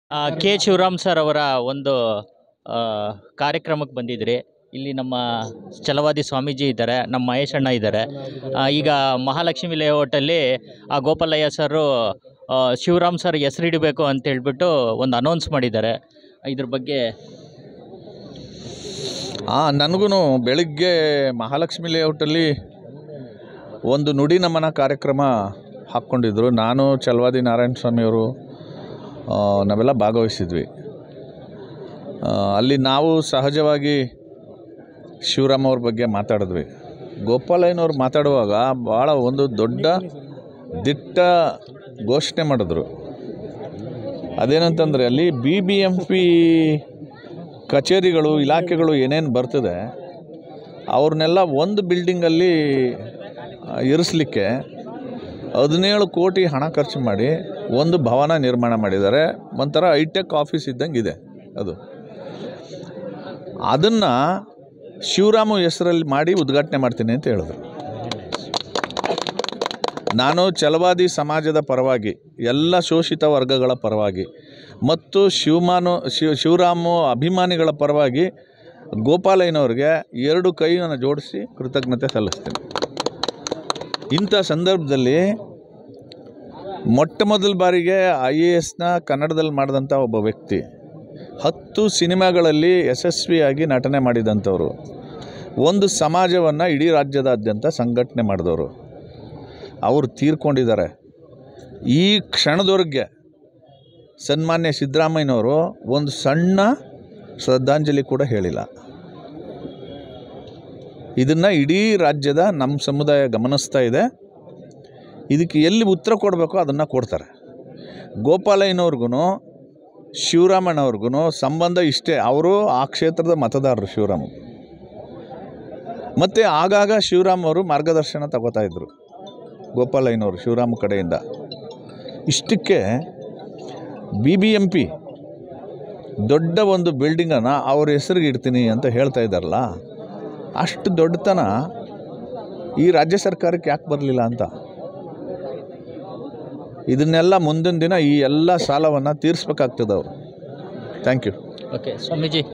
K Shivaram sir ಅವರ ಒಂದು ಆ, ಕಾರ್ಯಕ್ರಮಕ್ಕೆ ಬಂದಿದ್ರಿ ಇಲ್ಲಿ ನಮ್ಮ ಛಲವಾದಿ ಸ್ವಾಮೀಜಿ ಇದ್ದಾರೆ ನಮ್ಮ ಮಹೇಶ್ ಅಣ್ಣ ಇದ್ದಾರೆ ಆ, ಈಗ ಮಹಾಲಕ್ಷ್ಮಿ ಲೇಔಟಲ್ಲಿ ಆ ಗೋಪಾಲಯ್ಯ ಸರು ಆ, ಶಿವರಾಮ್ ಸರ್ ಹೆಸರಿಡಬೇಕು ಅಂತ ಹೇಳ್ಬಿಟ್ಟು ಒಂದು ಅನೌನ್ಸ್ ಮಾಡಿದ್ದಾರೆ ಇದ್ರ ಬಗ್ಗೆ ಹಾಂ ನನಗೂ ಬೆಳಿಗ್ಗೆ ಮಹಾಲಕ್ಷ್ಮಿ ಲೇಔಟಲ್ಲಿ ಒಂದು ನುಡಿ ನಮನ ಕಾರ್ಯಕ್ರಮ ಹಾಕ್ಕೊಂಡಿದ್ರು ನಾನು ಚಲವಾದಿ ನಾರಾಯಣ ಸ್ವಾಮಿಯವರು ಆ, ನಾವೆಲ್ಲ ಭಾಗವಹಿಸಿದ್ವಿ ಆ, ಅಲ್ಲಿ ನಾವು ಸಹಜವಾಗಿ ಶಿವರಾಮ್ ಅವ್ರ ಬಗ್ಗೆ ಮಾತಾಡಿದ್ವಿ ಗೋಪಾಲಯ್ಯನವ್ರು ಮಾತಾಡುವಾಗ ಭಾಳ ಒಂದು ದೊಡ್ಡ ದಿಟ್ಟ ಘೋಷಣೆ ಮಾಡಿದ್ರು ಅದೇನಂತಂದರೆ ಅಲ್ಲಿ ಬಿ ಬಿ ಎಂ ಪಿ ಕಚೇರಿಗಳು ಇಲಾಖೆಗಳು ಏನೇನು ಬರ್ತದೆ ಅವ್ರನ್ನೆಲ್ಲ ಒಂದು ಬಿಲ್ಡಿಂಗಲ್ಲಿ ಇರಿಸ್ಲಿಕ್ಕೆ ಹದಿನೇಳು ಕೋಟಿ ಹಣ ಖರ್ಚು ಮಾಡಿ ಒಂದು ಭವನ ನಿರ್ಮಾಣ ಮಾಡಿದ್ದಾರೆ ಒಂಥರ ಹೈಟೆಕ್ ಆಫೀಸ್ ಇದ್ದಂಗೆ ಇದೆ ಅದು ಅದನ್ನು ಶಿವರಾಮು ಹೆಸರಲ್ಲಿ ಮಾಡಿ ಉದ್ಘಾಟನೆ ಮಾಡ್ತೀನಿ ಅಂತ ಹೇಳಿದ್ರು ನಾನು ಛಲವಾದಿ ಸಮಾಜದ ಪರವಾಗಿ ಎಲ್ಲ ಶೋಷಿತ ವರ್ಗಗಳ ಪರವಾಗಿ ಮತ್ತು ಶಿವಮಾನು ಶಿವ ಶಿವರಾಮು ಅಭಿಮಾನಿಗಳ ಪರವಾಗಿ ಗೋಪಾಲಯ್ಯನವ್ರಿಗೆ ಎರಡು ಕೈಯನ್ನು ಜೋಡಿಸಿ ಕೃತಜ್ಞತೆ ಸಲ್ಲಿಸ್ತೀನಿ ಇಂಥ ಸಂದರ್ಭದಲ್ಲಿ ಮೊಟ್ಟ ಮೊದಲ ಬಾರಿಗೆ ಐ ಎ ಎಸ್ನ ಕನ್ನಡದಲ್ಲಿ ಮಾಡಿದಂಥ ಒಬ್ಬ ವ್ಯಕ್ತಿ ಹತ್ತು ಸಿನಿಮಾಗಳಲ್ಲಿ ಯಶಸ್ವಿಯಾಗಿ ನಟನೆ ಮಾಡಿದಂಥವ್ರು ಒಂದು ಸಮಾಜವನ್ನು ಇಡೀ ರಾಜ್ಯದಾದ್ಯಂತ ಸಂಘಟನೆ ಮಾಡಿದವರು ಅವರು ತೀರ್ಕೊಂಡಿದ್ದಾರೆ ಈ ಕ್ಷಣದವರೆಗೆ ಸನ್ಮಾನ್ಯ ಸಿದ್ದರಾಮಯ್ಯನವರು ಒಂದು ಸಣ್ಣ ಶ್ರದ್ಧಾಂಜಲಿ ಕೂಡ ಹೇಳಿಲ್ಲ ಇದನ್ನು ಇಡೀ ರಾಜ್ಯದ ನಮ್ಮ ಸಮುದಾಯ ಗಮನಿಸ್ತಾ ಇದೆ ಇದಕ್ಕೆ ಎಲ್ಲಿ ಉತ್ತರ ಕೊಡಬೇಕೋ ಅದನ್ನು ಕೊಡ್ತಾರೆ ಗೋಪಾಲಯ್ಯನವ್ರಿಗೂ ಶಿವರಾಮಣ್ಣವ್ರಿಗೂ ಸಂಬಂಧ ಇಷ್ಟೇ ಅವರು ಆ ಕ್ಷೇತ್ರದ ಮತದಾರರು ಶಿವರಾಮ್ ಮತ್ತು ಆಗಾಗ ಶಿವರಾಮ್ ಅವರು ಮಾರ್ಗದರ್ಶನ ತಗೋತಾ ಇದ್ದರು ಗೋಪಾಲಯ್ಯನವರು ಶಿವರಾಮ್ ಕಡೆಯಿಂದ ಇಷ್ಟಕ್ಕೆ ಬಿ ಬಿ ಎಂ ಪಿ ದೊಡ್ಡ ಒಂದು ಬಿಲ್ಡಿಂಗನ್ನು ಅವ್ರ ಹೆಸರಿಗೆ ಇಡ್ತೀನಿ ಅಂತ ಹೇಳ್ತಾ ಇದ್ದಾರಲ್ಲ ಅಷ್ಟು ದೊಡ್ಡತನ ಈ ರಾಜ್ಯ ಸರ್ಕಾರಕ್ಕೆ ಯಾಕೆ ಬರಲಿಲ್ಲ ಅಂತ ಇದನ್ನೆಲ್ಲ ಮುಂದಿನ ದಿನ ಈ ಎಲ್ಲ ಸಾಲವನ್ನು ತೀರಿಸ್ಬೇಕಾಗ್ತದೆ ಅವರು ಥ್ಯಾಂಕ್ ಯು ಓಕೆ ಸ್ವಾಮೀಜಿ